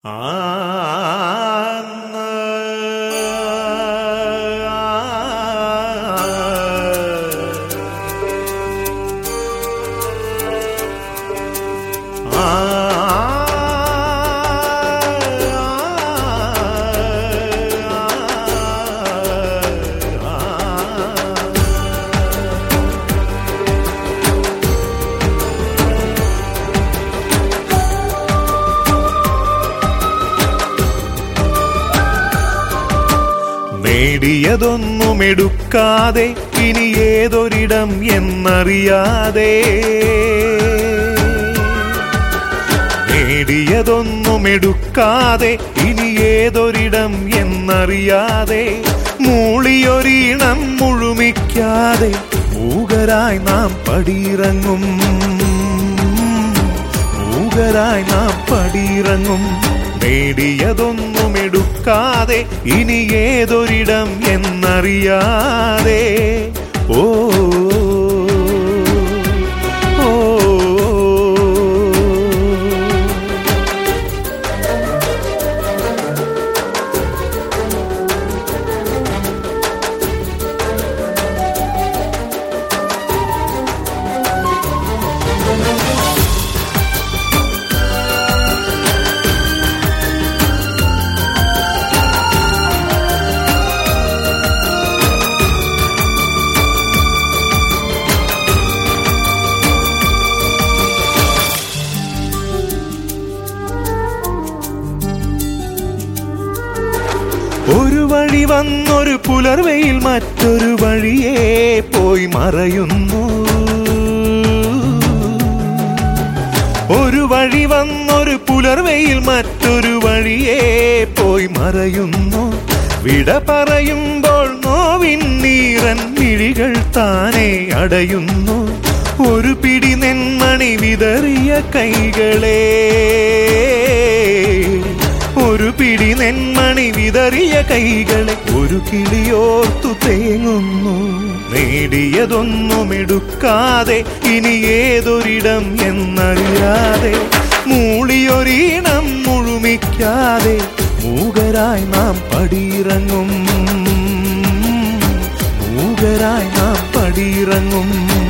നേടിയതൊന്നും എടുക്കാതെ ഇനി ഏതൊരിടം എന്നറിയാതെ നേടിയതൊന്നും എടുക്കാതെ ഇനി ഏതൊരിടം എന്നറിയാതെ മൂളിയൊരീണം മുഴുമിക്കാതെ മൂകരായി നാം പടിയിറങ്ങും മൂകരായി നാം പടിയിറങ്ങും നേടിയതൊന്നും എടുക്കാതെ ഇനി ഏതൊരിടം എന്നറിയാതെ ഓ ഓ, ഒരു വഴി വന്നൊരു പുലർവയിൽ മറ്റൊരു വഴിയെ പോയി മറയുന്നു ഒരു വഴി വന്നൊരു പുലർവയിൽ മറ്റൊരു വഴിയെ പോയി മറയുന്നു വിട പറയുമ്പോൾ നോവിൻ നീറൻ മിഴികൾ താനെ അടയുന്നു ഒരു പിടി നെന്മണി വിതറിയ കൈകളെ ഒരു പിടി നെന്മണി വിതറിയ കൈകളെ ഒരു കിളിയോർത്തു തേങ്ങുന്നു നേടിയതൊന്നും എടുക്കാതെ ഇനി ഏതൊരിടം എന്നറിയാതെ മൂളിയൊരീണം മുഴുമിക്കാതെ മൂകരായി നാം പടിയിറങ്ങും മൂകരായി നാം പടിയിറങ്ങും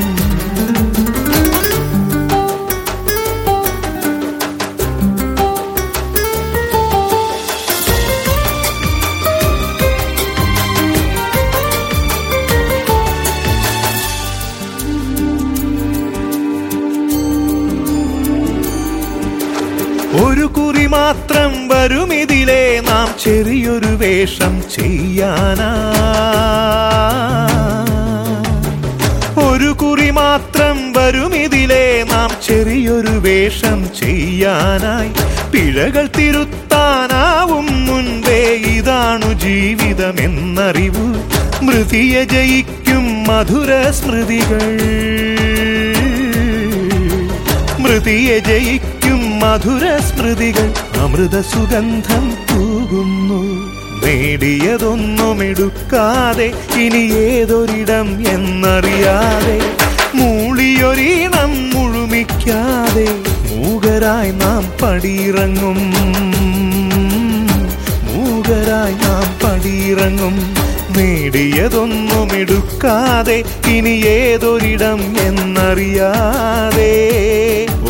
ഒരു കുറി മാത്രം വരുമിതിലെ നാം ചെറിയൊരു വേഷം ചെയ്യാനാ ഒരു കുറി മാത്രം വരുമിതിലെ നാം ചെറിയൊരു വേഷം ചെയ്യാനായി പിഴകൾ തിരുത്താനാവും മുൻപേ ഇതാണു ജീവിതമെന്നറിവു മൃതിയെ ജയിക്കും മധുര സ്മൃതികൾ സ്മൃതിയെ ജയിക്കും മധുര സ്മൃതികൾ അമൃത സുഗന്ധം തൂകുന്നു നേടിയതൊന്നും എടുക്കാതെ ഇനി ഏതൊരിടം എന്നറിയാതെ മൂളിയൊരീണം മുഴുമിക്കാതെ മൂകരായി നാം പടിയിറങ്ങും മൂകരായി നാം പടിയിറങ്ങും നേടിയതൊന്നും എടുക്കാതെ ഇനി ഏതൊരിടം എന്നറിയാതെ